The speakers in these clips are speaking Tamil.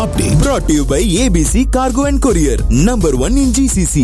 update brought to you by ABC Cargo and Courier, number one in GCC.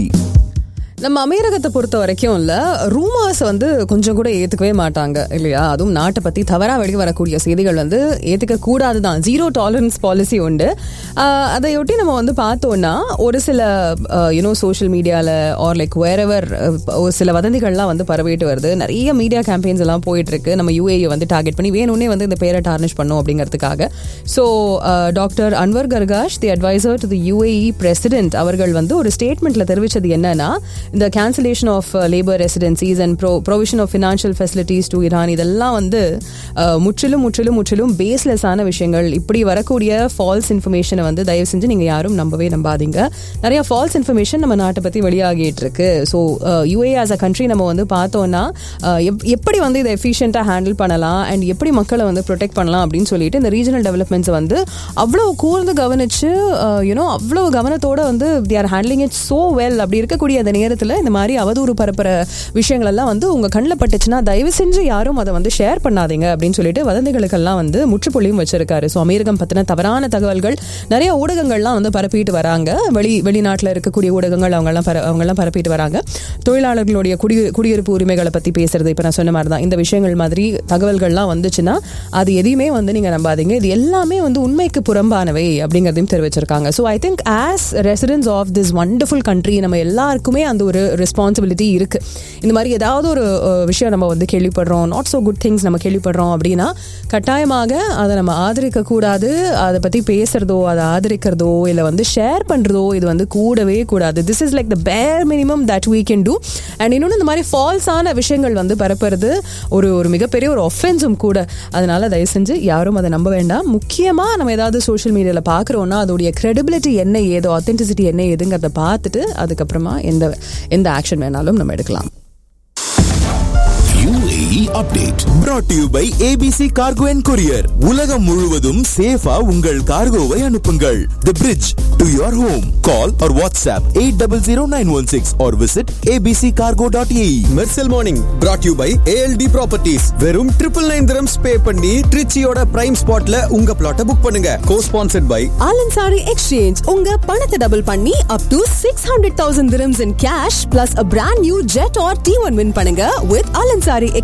நம்ம அமீரகத்தை பொறுத்த வரைக்கும் இல்ல ரூமர்ஸ் வந்து கொஞ்சம் கூட ஏத்துக்கவே மாட்டாங்க இல்லையா அதுவும் நாட்டை பத்தி தவறா வெளியே வரக்கூடிய செய்திகள் வந்து ஏத்துக்க கூடாது தான் ஜீரோ டாலரன்ஸ் பாலிசி உண்டு ஆஹ் அதையொட்டி நம்ம வந்து பார்த்தோம்னா ஒரு சில யூனோ சோஷியல் மீடியால ஆர் லைக் வேறவர் ஒரு சில வதந்திகள்லாம் வந்து பரவிட்டு வருது நிறைய மீடியா கேம்பெயின்ஸ் எல்லாம் போயிட்டு இருக்கு நம்ம யூஏ வந்து டார்கெட் பண்ணி வேணும்னே வந்து இந்த பேரை டார்னிஷ் பண்ணும் அப்படிங்கிறதுக்காக so doctor Anwar Gargash the adviser to the UAE president அவர்கள் வந்து ஒரு ஸ்டேட்மெண்ட்ல தெரிவிச்சது என்னன்னா இந்த cancellation of labour residencies and pro provision of financial facilities to Iran இதெல்லாம் வந்து அஹ், முற்றிலும் முற்றிலும் முற்றிலும் பேஸ்லெஸ்ஸான விஷயங்கள் இப்படி வரக்கூடிய ஃபால்ஸ் இன்ஃபர்மேஷனை வந்து தயவு செஞ்சு நீங்கள் யாரும் நம்பவே நம்பாதீங்க நிறைய ஃபால்ஸ் இன்ஃபர்மேஷன் நம்ம நாட்டை பற்றி வெளியாகிட்டு இருக்கு so UAE as a country நம்ம வந்து பார்த்தோம்னா அஹ், எப்- எப்படி வந்து இதை எஃபிஷியண்ட்டாக ஹேண்டில் பண்ணலாம் அண்ட் எப்படி மக்களை வந்து ப்ரொடெக்ட் பண்ணலாம் அப்படின்னு சொல்லிட்டு இந்த ரீஜனல் டெவலப்மெண்ட்ஸ் வந்து அவ்வளோ கூர்ந்து கவனிச்சு யூனோ அவ்வளோ கவனத்தோட வந்து they are handling it so well அப்படி இருக்கக்கூடிய அந்த நேரத்தில் இந்த மாதிரி அவதூறு பரப்புற விஷயங்கள் எல்லாம் வந்து உங்க கண்ணில் பட்டுச்சுன்னா தயவு செஞ்சு யாரும் அதை வந்து ஷேர் பண்ணாதீங்க அப்படின்னு சொல்லிட்டு வதந்திகளுக்கெல்லாம் வந்து முற்றுப்புள்ளியும் வச்சிருக்காரு ஸோ அமீரகம் பத்தின தவறான தகவல்கள் நிறைய ஊடகங்கள்லாம் வந்து பரப்பிட்டு வராங்க வெளி வெளிநாட்டில் இருக்கக்கூடிய ஊடகங்கள் அவங்கெல்லாம் பர அவங்கெல்லாம் பரப்பிட்டு வராங்க தொழிலாளர்களுடைய குடி குடியிருப்பு உரிமைகளை பத்தி பேசுறது இப்போ நான் சொன்ன மாதிரி தான் இந்த விஷயங்கள் மாதிரி தகவல்கள்லாம் வந்துச்சுன்னா அது எதையுமே வந்து நீங்க நம்பாதீங்க இது எல்லாமே வந்து உண்மைக்கு புறம்பானவை அப்படிங்கிறதையும் தெரிவிச்சிருக்காங்க so I think as residence of this wonderful country நம்ம எல்லாருக்குமே அந்த ஒரு ரெஸ்பான்சிபிலிட்டி இருக்கு இந்த மாதிரி ஏதாவது ஒரு அஹ், விஷயம் நம்ம வந்து கேள்விப்படுறோம் நாட் ஸோ குட் திங்ஸ் நம்ம கேள்விப்படுறோம் அப்படின்னா கட்டாயமாக அதை நம்ம ஆதரிக்க கூடாது அதை பத்தி பேசுறதோ அதை ஆதரிக்கிறதோ இல்லை வந்து ஷேர் பண்றதோ இது வந்து கூடவே கூடாது this is like the bare minimum that we can do and இன்னொன்று இந்த மாதிரி ஃபால்ஸான விஷயங்கள் வந்து பரப்புறது ஒரு ஒரு மிகப்பெரிய ஒரு ஒஃபென்ஸும் கூட அதனால தயவு செஞ்சு யாரும் அதை நம்ப வேண்டாம் முக்கியமாக நம்ம ஏதாவது சோஷியல் மீடியாவில் பார்க்குறோன்னா அதோடைய credibility என்ன ஏதோ authenticity என்ன ஏதுங்கிறத பார்த்துட்டு அதுக்கப்புறமா எந்த எந்த ஆக்ஷன் வேணாலும் நம்ம எடுக்கலாம் UAE update brought to you by ABC Cargo and Courier. உலகம் முழுவதும் சேஃபா உங்கள் கார்கோவை அனுப்புங்கள். The bridge to your home. Call or WhatsApp 800916 or visit abccargo.ae. Mersal morning brought you by ALT properties வெறும் ட்ரிபிள் நைன் திரம்ஸ் பே பண்ணி ட்ரிச்சியோட பிரைம் ஸ்பாட்ல உங்க பிளாட்டை புக் பண்ணுங்க co sponsored by Al Ansari exchange உங்க பணத்தை டபுள் பண்ணி up to six hundred thousand dirhams in cash plus a brand new Jetour T one win பண்ணுங்க வித் ஆலன்சாரி